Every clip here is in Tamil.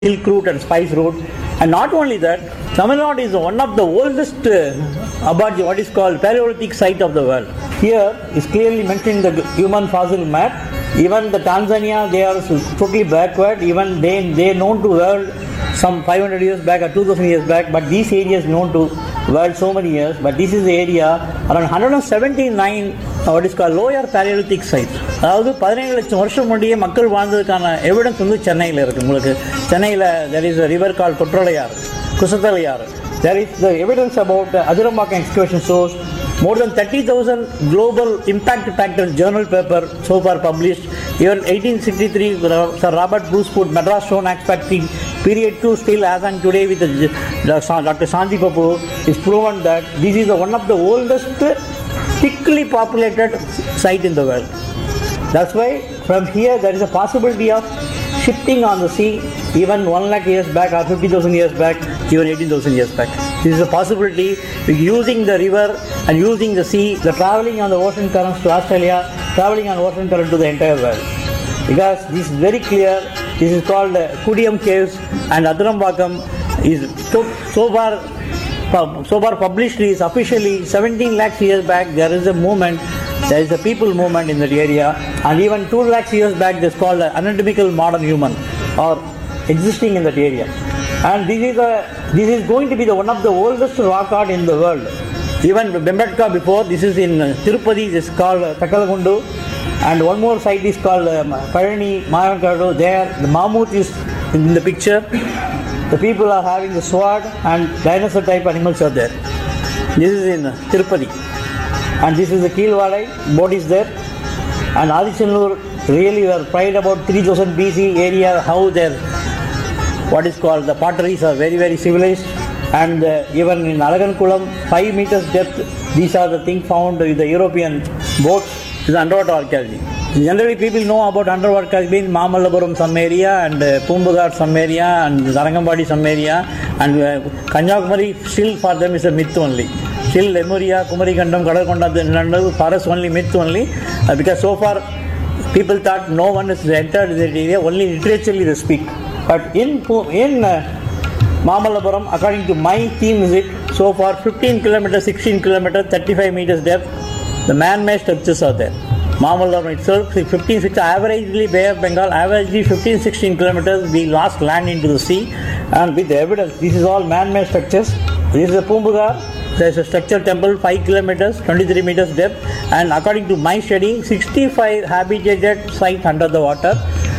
silk route and spice route. And not only that, Tamil Nadu is one of the oldest uh, about what is called Paleolithic site of the world. Here is clearly mentioned the human fossil map. Even the Tanzania, they are totally backward. Even they they known to world some 500 years back or 2000 years back, but these areas known to world so many years. But this is the area around 179 what is called lower Paleolithic site. அதாவது பதினேழு லட்சம் வருஷம் முன்னாடியே மக்கள் வாழ்ந்ததுக்கான எவிடன்ஸ் வந்து சென்னையில் இருக்கு உங்களுக்கு சென்னையில் there is river call Kortalaiyar Kusathalaiyar there is the evidence about the Adurambakam excavation source more than 30,000 global impact factor journal paper so far published even 1863 Sir Robert Bruce Wood Madras Stone Axe Factory period 2 still as on today with the, the, Dr. Shanti Papu is proven that this is the, one of the oldest thickly populated site in the world that's why from here there is a possibility of shifting on the sea even 1 lakh years back or 50,000 years back, even 18,000 years back. This is a possibility with using the river and using the sea, the traveling on the ocean currents to Australia, traveling on ocean current to the entire world. Because this is very clear, this is called uh, Kudiyam Caves and Adurambakam is so, so far pub- so far published is officially 17 lakhs years back there is a movement there is a people movement in that area and even 2 lakhs years back this called an anatomical modern human or existing in that area and this is a this is going to be the one of the oldest rock art in the world even Bembetka before this is in uh, Tirupati this is called uh, Takalagundu and one more site is called um, Parani Mayankadu there the mammoth is in the picture the people are having the sword and dinosaur type animals are there. This is in Tirupati. And this is the Keelvalai, boat is there. And Adichanur really were pride about 3000 BC area, how their what is called the potteries are very very civilized. And uh, even in Alagankulam, 5 meters depth, these are the things found with the European boats, is underwater archaeology. Generally, people know about underwater archaeology in Mamallapuram some area and uh, Pumbugar some area and Zarangambadi some area and uh, Kanyakumari still for them is a myth only. Still Lemuria, Kumarikandam, Kadakonda, for us only myth only uh, because so far people thought no one has entered that area, only literaturely they speak. But in, Pu- in uh, Mamallapuram, according to my team visit, so far 15 kilometers, 16 kilometers, 35 meters depth, the man-made structures are there. Mamallapuram itself, 15, 16, averagely Bay of Bengal, averagely 15, 16 kilometers, we lost land into the sea, and with the evidence, this is all man-made structures. This is a Pumbugar, there is a structure temple 5 kilometers 23 meters depth and according to my study 65 habitated site under the water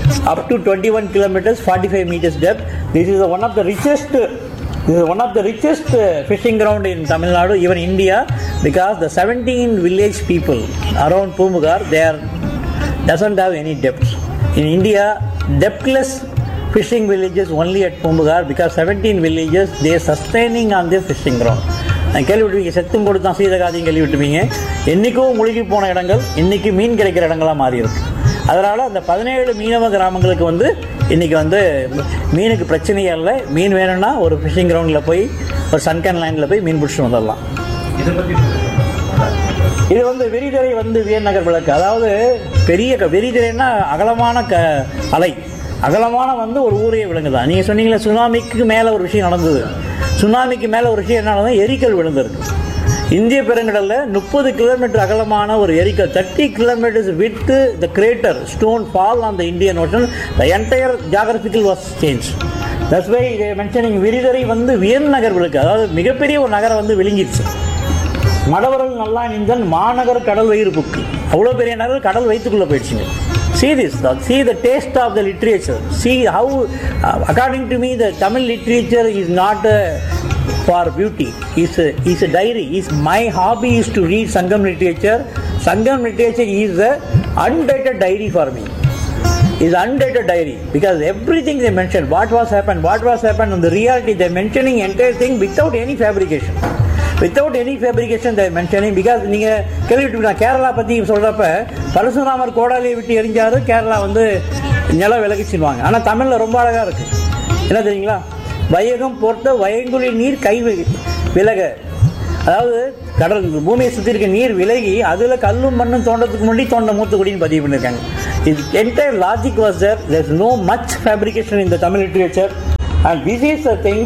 up to 21 kilometers 45 meters depth this is one of the richest this is one of the richest uh, fishing ground in Tamil Nadu even India because the 17 village people around Pumugar they are doesn't have any depths in India depthless fishing villages only at Pumugar because 17 villages they are sustaining on this fishing ground நான் கேள்விப்பட்டிருக்கீங்க செத்தும் கொடுத்தான் சீதகாதியும் கேள்விப்பட்டிருப்பீங்க என்றைக்கும் முழுகி போன இடங்கள் இன்னைக்கு மீன் கிடைக்கிற இடங்களா மாறி இருக்கு அதனால அந்த பதினேழு மீனவ கிராமங்களுக்கு வந்து இன்னைக்கு வந்து மீனுக்கு பிரச்சனையே இல்லை மீன் வேணும்னா ஒரு ஃபிஷிங் கிரவுண்டில் போய் ஒரு சன்கன் லைனில் போய் மீன் பிடிச்சிட்டு வந்துடலாம் இதை பத்தி இது வந்து வெறிதிரை வந்து வியநகர் விளக்கு அதாவது பெரிய க- வெறிதிரைன்னா அகலமான க அலை அகலமான வந்து ஒரு ஊரே விளங்குதான் நீங்கள் சொன்னீங்களே சுனாமிக்கு மேலே ஒரு விஷயம் நடந்தது சுனாமிக்கு மேலே ஒரு விஷயம் என்ன நடந்தது எரிக்கல் விழுந்திருக்கு இந்திய பெருங்கடலில் முப்பது கிலோமீட்டர் அகலமான ஒரு எரிக்கல் thirty kilometres with the crater stone fall on the Indian Ocean the entire geographical was change that's why இதை மென்ஷனிங் விரிதரை வந்து வியன் நகர் விளக்கு அதாவது மிகப்பெரிய ஒரு நகரம் வந்து விழுங்கிடுச்சு மடவரல் நல்லா நீந்தன் மாநகர் கடல் வயிறு புக்கு அவ்வளோ பெரிய நகர் கடல் வயிற்றுக்குள்ளே போயிடுச்சுங்க see this see the taste of the literature see how uh, according to me the tamil literature is not uh, for beauty is a, is a diary is my hobby is to read sangam literature sangam literature is a undated diary for me is undated diary because everything they mention what was happened what was happened in the reality they're mentioning entire thing without any fabrication without any fabrication they're mentioning because நீங்க கேள்விப்பட்டு கேரளா பத்தி சொல்றப்ப பரசுராமர் கோடாலியை விட்டு எரிஞ்சாரு கேரளா வந்து நிலம் விலகிச்சுவாங்க ஆனா தமிழ்ல ரொம்ப அழகா இருக்கு என்ன தெரியுங்களா வையகம் பொறுத்த வயங்குழி நீர் கை வி- விலக அதாவது கடல் பூமியை சுற்றி இருக்க நீர் விலகி அதில் கல்லும் மண்ணும் தோண்டத்துக்கு முன்னாடி தோண்ட மூத்துக்குடின்னு பதிவு பண்ணியிருக்காங்க இது entire logic was there there's no much fabrication in the Tamil literature and this is the thing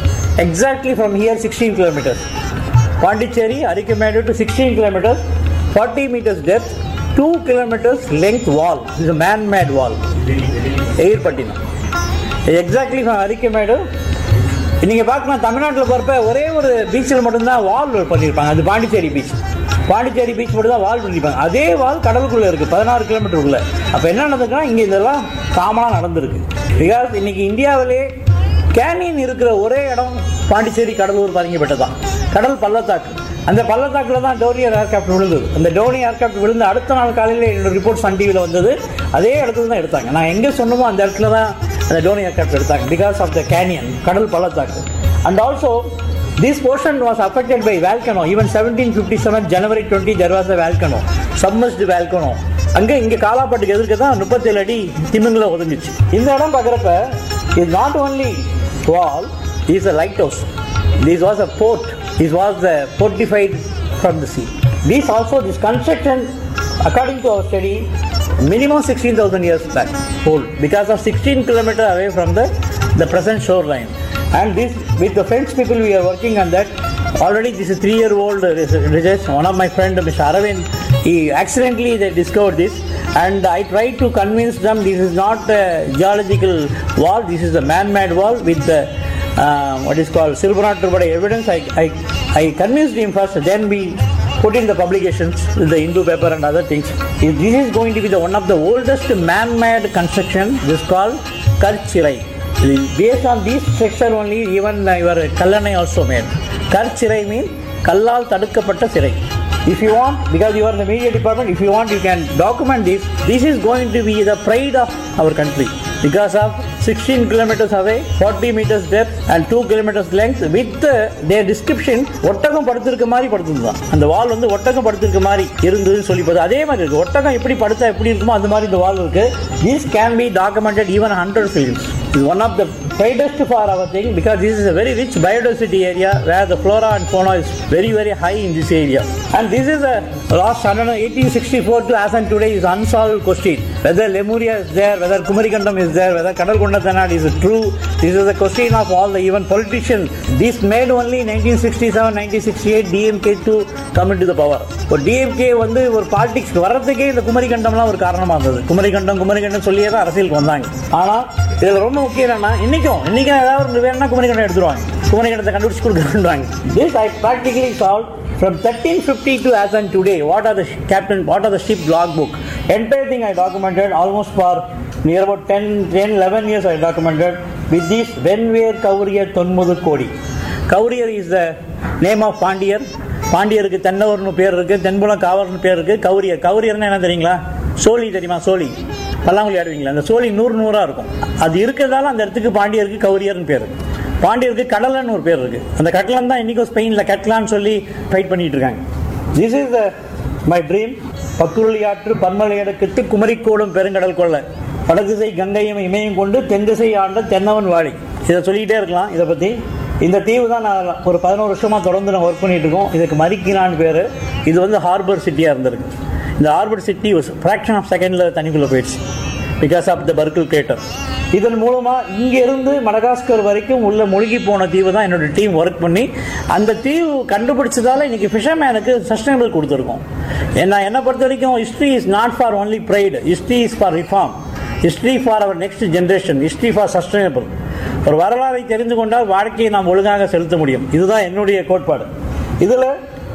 exactly from here 16 kilometers Pondicherry Arikamedu to 16 kilometers 40 meters depth 2 kilometers length wall this is a man made wall Eyirpattinam exactly from Arikamedu நீங்கள் பார்க்கலாம் தமிழ்நாட்டில் போகிறப்ப ஒரே ஒரு பீச்சில் மட்டும்தான் வால் பண்ணியிருப்பாங்க அது பாண்டிச்சேரி பீச் பாண்டிச்சேரி பீச் மட்டும் தான் வால் பண்ணியிருப்பாங்க அதே வால் கடலுக்குள்ளே இருக்குது பதினாறு கிலோமீட்டருக்குள்ளே அப்போ என்ன நடந்திருக்குன்னா இங்கே இதெல்லாம் காமனாக நடந்திருக்கு பிகாஸ் இன்னைக்கு இந்தியாவிலே கேனியன் இருக்கிற ஒரே இடம் பாண்டிச்சேரி கடலூர் பதிங்கப்பட்டது தான் கடல் பள்ளத்தாக்கு அந்த பள்ளத்தாக்கில் தான் டோனியர் ஏர்கிராஃப்ட் விழுந்தது அந்த டோனி ஏர்கிராஃப்ட் விழுந்து அடுத்த நாள் காலையில் என்னோட ரிப்போர்ட் சன் டிவியில் வந்தது அதே இடத்துல தான் எடுத்தாங்க நான் எங்கே சொன்னமோ அந்த இடத்துல தான் அந்த டோனி ஏர்கிராஃப்ட் எடுத்தாங்க பிகாஸ் ஆஃப் த கேனியன் கடல் பள்ளத்தாக்கு and also this portion was affected by volcano even seventeen fifty seven January twenty there was a volcano submerged volcano அங்கே இங்கே காலாப்பாட்டுக்கு எதிர்க்க தான் முப்பத்தேழு அடி திமிங்கில் ஒதுங்குச்சு இந்த இடம் பார்க்குறப்ப இது not only wall is a lighthouse This was a port. This was the fortified from the sea. This also, this construction, according to our study, minimum 16,000 years back old because of 16 kilometer away from the, the present shoreline. And this, with the French people, we are working on that. Already, this is three-year-old research. One of my friend, Mr. Aravind, he accidentally they discovered this, and I tried to convince them this is not a geological wall. This is a man-made wall with the uh, what is called Silvernath evidence. I, I, I convinced him first, then we put in the publications, the Hindu paper and other things. If This is going to be the one of the oldest man-made construction. This is called Karchirai. Based on this structure only, even uh, your Kallanai also made. Karchirai means கல்லால் தடுக்கப்பட்ட சிறை if you want because you are in the media department if you want you can document this this is going to be the pride of our country because of 16 kilometers away 40 meters depth and 2 kilometers length with uh, their description ஒட்டகம் படுத்திருக்க மாதிரி படுத்திருந்தான் அந்த வால் வந்து ஒட்டகம் படுத்திருக்க மாதிரி இருந்ததுன்னு சொல்லி பார்த்தா அதே மாதிரி இருக்கு ஒட்டகம் எப்படி படுத்தா எப்படி இருக்குமோ அந்த மாதிரி இந்த வால் இருக்கு this can be documented even 100 films is one of the brightest for our thing because this is a very rich biodiversity area where the flora and fauna is very very high in this area and this is a last I don't know 1864 to as and today is unsolved question whether Lemuria is there whether Kumarikandam is there whether Kadal Kondathanad is true this is a question of all the even politicians this made only 1967 1968 DMK to come into the power ஒரு டிஎம்கே வந்து ஒரு பாலிடிக்ஸ் வர்றதுக்கே இந்த குமரிக்கண்டம்லாம் ஒரு காரணமாக இருந்தது குமரிக்கண்டம் குமரிக்கண்டம் சொல்லியே தான் அரசியலுக்கு வந்தாங்க ஆனால் இதில் ரொம்ப முக்கியம் என்னன்னா இன்னைக்கும் இன்னைக்கும் ஏதாவது ஒரு வேணும்னா குமரிக்கண்டம் எடுத்துருவாங்க குமரிக்கண்டத்தை கண்டுபிடிச்சு கொடுக்குறாங்க this I practically solve From 1350 to as on today, what are the sh- captain, what are the ship logbook? Entire thing I documented almost for near about 10, 10 11 years I documented with this Venware Kauriya Tonmudu Kodi. Kaurier is the name of பாண்டியர் பாண்டியருக்கு தென்னவர்னு பேர் இருக்கு தென்புலம் காவர்னு பேர் இருக்கு கௌரியர் கௌரியர்னா என்ன தெரியுங்களா சோழி தெரியுமா சோழி பல்லாங்குழி ஆடுவீங்களா அந்த சோழி நூறு நூறா இருக்கும் அது இருக்கிறதால அந்த இடத்துக்கு பாண்டியருக்கு கௌரியர்னு பேர் பாண்டியருக்கு கடலன்னு ஒரு பேர் இருக்கு அந்த கட்லன் தான் இன்னைக்கும் ஸ்பெயினில் கட்லான்னு சொல்லி ஃபைட் பண்ணிட்டு இருக்காங்க this is the my dream பக்குருளி ஆற்று பன்மலையடக்கிட்டு குமரிக்கோடும் பெருங்கடல் கொள்ள வடதிசை கங்கையும் இமயம் கொண்டு தென் திசை ஆண்ட தென்னவன் வாழி இதை சொல்லிக்கிட்டே இருக்கலாம் இதை பற்றி இந்த தீவு தான் நான் ஒரு பதினோரு வருஷமாக தொடர்ந்து நான் ஒர்க் பண்ணிட்டு இருக்கோம் இதுக்கு மரிக்கினான்னு பேர் இது வந்து ஹார்பர் சிட்டியாக இருந்திருக்கு இந்த ஹார்பர் சிட்டி ஃப்ராக்ஷன் ஆஃப் செகண்டில் தண்ணிக்குள்ளே போயிடுச்சு because of the purple crater இதன் மூலமாக இங்கேருந்து மடகாஸ்கர் வரைக்கும் உள்ள மூழ்கி போன தீவு தான் என்னோட டீம் ஒர்க் பண்ணி அந்த தீவு கண்டுபிடிச்சதால இன்னைக்கு ஃபிஷர்மேனுக்கு சஸ்டைனபிள் கொடுத்துருக்கோம் ஏன்னா என்னை பொறுத்த வரைக்கும் history is not for only pride history is for reform history for our next generation history for sustainable ஒரு வரலாறை தெரிந்து கொண்டால் வாழ்க்கையை நாம் ஒழுங்காக செலுத்த முடியும் இதுதான் என்னுடைய கோட்பாடு இதில்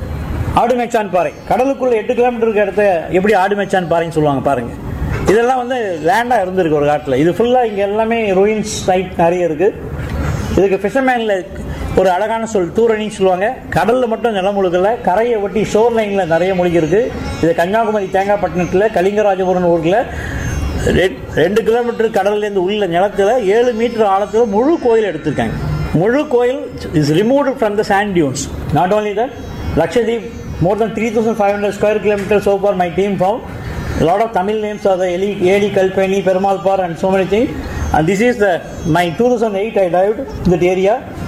ஆடு மேய்ச்சான் பாறை கடலுக்குள்ள எட்டு கிலோமீட்டருக்கு இடத்த எப்படி ஆடு மேய்ச்சான் பாறைன்னு சொல்லுவாங்க பாருங்க இதெல்லாம் வந்து லேண்டாக இருந்திருக்கு ஒரு காட்டில் இது ஃபுல்லாக இங்கே எல்லாமே ரூயின்ஸ் சைட் நிறைய இருக்கு இதுக்கு ஃபிஷர்மேனில் ஒரு அழகான சொல் தூரணின்னு சொல்லுவாங்க கடலில் மட்டும் நிலம் முழுகல கரையை ஒட்டி ஷோர் லைனில் நிறைய முழுகி இருக்கு இது கன்னியாகுமரி தேங்காய்பட்டினத்தில் கலிங்கராஜபுரம் ஊரில் ரெட்- ரெண்டு கிலோமீட்டர் கடல்லேருந்து உள்ள நிலத்துல ஏழு மீட்டர் ஆழத்துல முழு கோயில் எடுத்திருக்காங்க முழு கோயில் is removed from the sand dunes not only that Lakshadweep more than three thousand five hundred square kilometre so far my team found lot of Tamil names are the Eli, Eli Kalpeni, Perumalpar and so many things and this is the my 2008 I dived in that area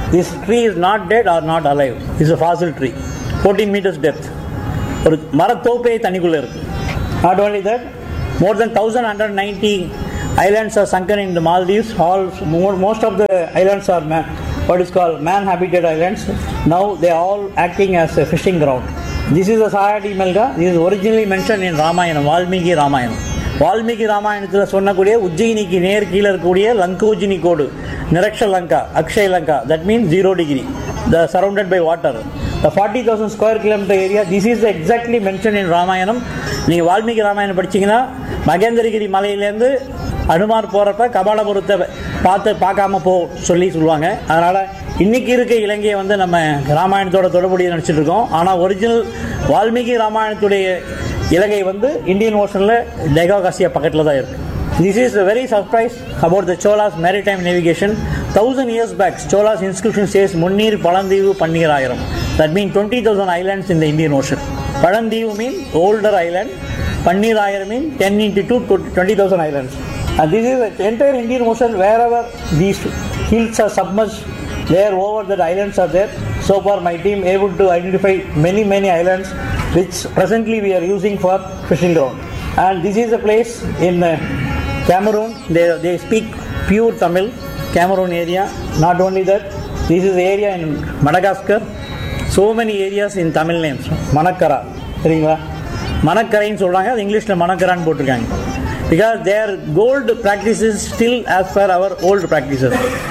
This tree is not dead or not alive. It's a fossil tree. 14 meters depth. ஒரு மரத்தோப்பே தண்ணிக்குள்ள இருக்கு not only that more than thousand hundred ninety islands are sunken in the Maldives almost of the islands are man what is call man habitat islands now they all acting as a fishing ground this is a சாயாடி மெல்கா this is originally mentioned in Ramayanam Valmiki Ramayanam Valmiki ராமாயணத்தில் சொன்னக்கூடிய உஜ்ஜயினிக்கு நேர் கீழே இருக்கக்கூடிய லங்கோஜினி கோடு Niraksha Lanka Akshay Lanka that means zero degree the surrounded by water the forty thousand square kilometre area this is exactly mention in Ramayanam நீங்கள் வால்மீகி ராமாயணம் படிச்சீங்கன்னா மகேந்திரகிரி மலையிலேருந்து அனுமார் போகிறப்ப கபாலபுரத்தை பார்த்து பார்க்காம போ சொல்லி சொல்லுவாங்க அதனால் இன்னைக்கு இருக்க இலங்கையை வந்து நம்ம ராமாயணத்தோட தொடர்புடைய நினச்சிட்டு இருக்கோம் ஆனால் ஒரிஜினல் வால்மீகி ராமாயணத்துடைய இலங்கை வந்து இந்தியன் ஓஷனில் டெகாகாசியா பக்கத்தில் தான் இருக்குது this is very surprise about the Cholas maritime navigation thousand years back Cholas inscription says முன்னீர் பழந்தீவு பன்னீராயிரம் that mean twenty thousand islands இந்த இந்தியன் ஓஷன் பழந்தீவு மீன் ஓல்டர் ஐலாண்ட் பன்னீராயிரம் mean ten into two twenty thousand islands And this is the entire Indian Ocean, wherever these hills are submerged, there over the islands are there. So far, my team able to identify many, many islands which presently we are using for fishing ground. And this is a place in uh, Cameroon. They, they speak pure Tamil, Cameroon area. Not only that, this is the area in Madagascar. So many areas in Tamil names. Manakara. சரிங்களா மணக்கரைன்னு சொல்கிறாங்க அது இங்கிலீஷில் மணக்கரான்னு போட்டிருக்காங்க because their cold practices still as per our old practices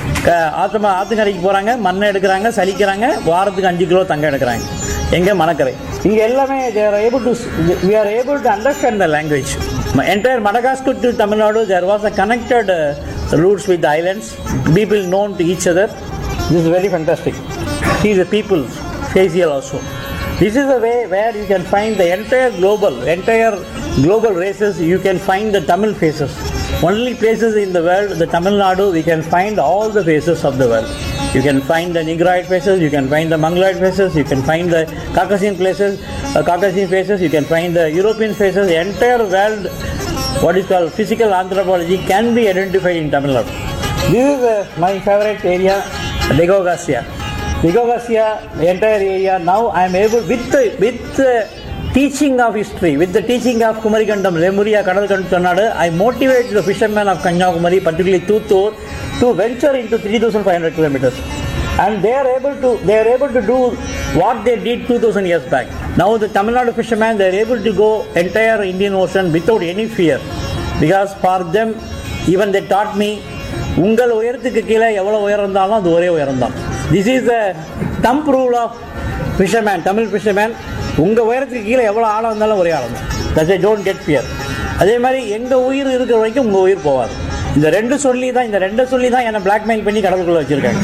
ஆத்தமா ஆத்துக்கரைக்கு போகிறாங்க மண்ணை எடுக்கிறாங்க சலிக்கிறாங்க வாரத்துக்கு அஞ்சு கிலோ தங்கம் எடுக்கிறாங்க எங்கே மணக்கரை இங்கே எல்லாமே they're able to we are able to understand the language entire Madagascar to Tamil Nadu there was a connected roots with islands people known to each other this is very fantastic see the people facial also This is the way where you can find the entire global, entire global races, you can find the Tamil faces. Only places in the world, the Tamil Nadu, we can find all the faces of the world. You can find the Negroid faces, you can find the Mongoloid faces, you can find the Caucasian places, uh, Caucasian faces, you can find the European faces. The entire world, what is called physical anthropology, can be identified in Tamil Nadu. This is uh, my favorite area, Degogasia. Vigogasia, the entire area. Now I am able, with the, with the teaching of history, with the teaching of Kumarikandam, Lemuria, Kadalkandu, Tannadu, I motivate the fishermen of Kanyakumari, particularly Thuthur, to venture into 3,500 kilometers. And they are able to they are able to do what they did 2,000 years back. Now the Tamil Nadu fishermen they are able to go entire Indian Ocean without any fear, because for them, even they taught me, உங்கள் உயரத்துக்கு கீழே எவ்வளோ உயரம் இருந்தாலும் அது ஒரே உயரம் தான் this is the thumb rule of fisherman Tamil fisherman உங்கள் உயரத்துக்கு கீழே எவ்வளோ ஆழம் இருந்தாலும் ஒரே ஆழம் தான் that's I don't get fear அதே மாதிரி எங்கள் உயிர் இருக்கிற வரைக்கும் உங்கள் உயிர் போவாது இந்த ரெண்டு சொல்லி தான் இந்த ரெண்டை சொல்லி தான் என்னை பிளாக்மெயில் பண்ணி கடலுக்குள்ளே வச்சுருக்காங்க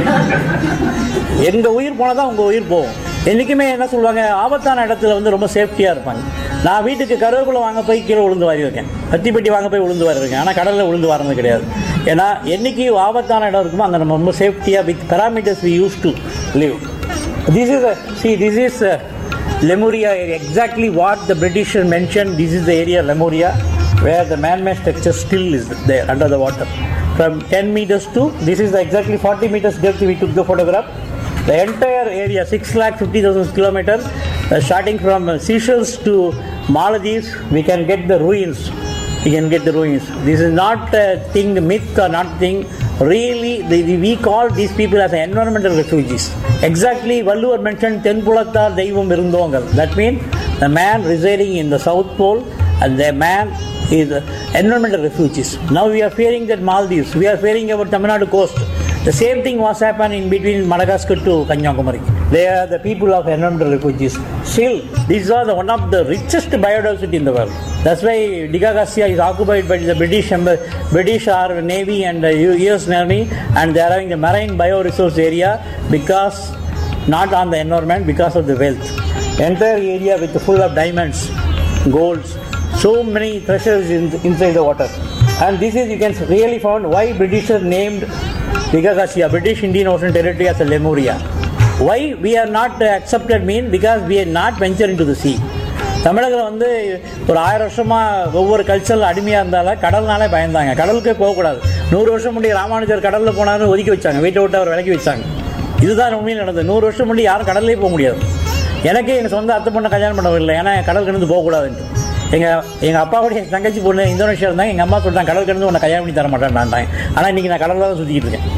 எங்கள் உயிர் போனால் தான் உங்கள் உயிர் போகும் என்றைக்குமே என்ன சொல்லுவாங்க ஆபத்தான இடத்துல வந்து ரொம்ப சேஃப்டியாக இருப்பாங்க நான் வீட்டுக்கு கருவேப்பிலை வாங்க போய் கீழே உளுந்து வாரி வைக்கேன் பத்திப்பட்டி வாங்க போய் உளுந்து வாரி இருக்கேன் ஆனால் கடலில் உளுந்து வரது கிடையாது ஏன்னா என்னைக்கு ஆபத்தான இடம் இருக்குமோ அங்கே நம்ம ரொம்ப சேஃப்டியாக with parameters we used to live this is see this is Lemuria exactly what the British mention this is the area Lemuria where the manmade structure still is there under the water from ten metres to this is exactly forty metres depth we took the photograph The entire area, 6 lakh 50,000 kilometers, uh, starting from uh, Seychelles to Maldives, we can get the ruins. We can get the ruins. This is not a thing, myth or not thing. Really, the, the, we call these people as environmental refugees. Exactly, Valluvar mentioned Tenpulathar Deivam Irundongal. That means the man residing in the South Pole and the man is uh, environmental refugees. Now we are fearing that Maldives, we are fearing about Tamil Nadu coast. The same thing was happened in between Madagascar to Kanyakumari. They are the people of environmental refugees. Still, these are the one of the richest biodiversity in the world. That's why Digagasia is occupied by the British Emb- British Army, Navy and the U- US Navy, and they are having the marine bioresource area because not on the environment because of the wealth. Entire area with full of diamonds, golds, so many treasures in, inside the water. And this is you can really found why British are named Digagasia, British Indian Ocean Territory as a Lemuria. Why we are not accepted mean because we are not venture into the sea. Tamilagam வந்து ஒரு ஆயிரம் வருஷமா ஒவ்வொரு கல்ச்சரில் அடிமையாக இருந்தாலும் கடல்னாலே பயந்தாங்க கடலுக்கே போகக்கூடாது நூறு வருஷம் முன்னாடி ராமானுஜர் கடலில் போனாலும் ஒதுக்கி வச்சாங்க வீட்டை விட்டு அவர் விலக்கி வச்சாங்க இதுதான் உண்மையில் நடந்தது நூறு வருஷம் முன்னாடி யாரும் கடல்லே போக முடியாது எனக்கே எங்கள் சொந்த அத்தை பொண்ணை கல்யாணம் பண்ணவில்லை ஏன்னா கடல் கிடந்து போகக்கூடாதுன்ட்டு எங்கள் எங்கள் அப்பாவுடைய தங்கச்சி பொண்ணு இந்தோனேஷியா இருந்தாங்க எங்கள் அம்மா சொல்லிட்டாங்க கடல் கிடந்து உன்னை கல்யாணம் பண்ணி தர மாட்டேன் ஆனால் இன்னைக்கு நான் கடலில் தான் சுற்றிக்கிட்டு இருக்கேன்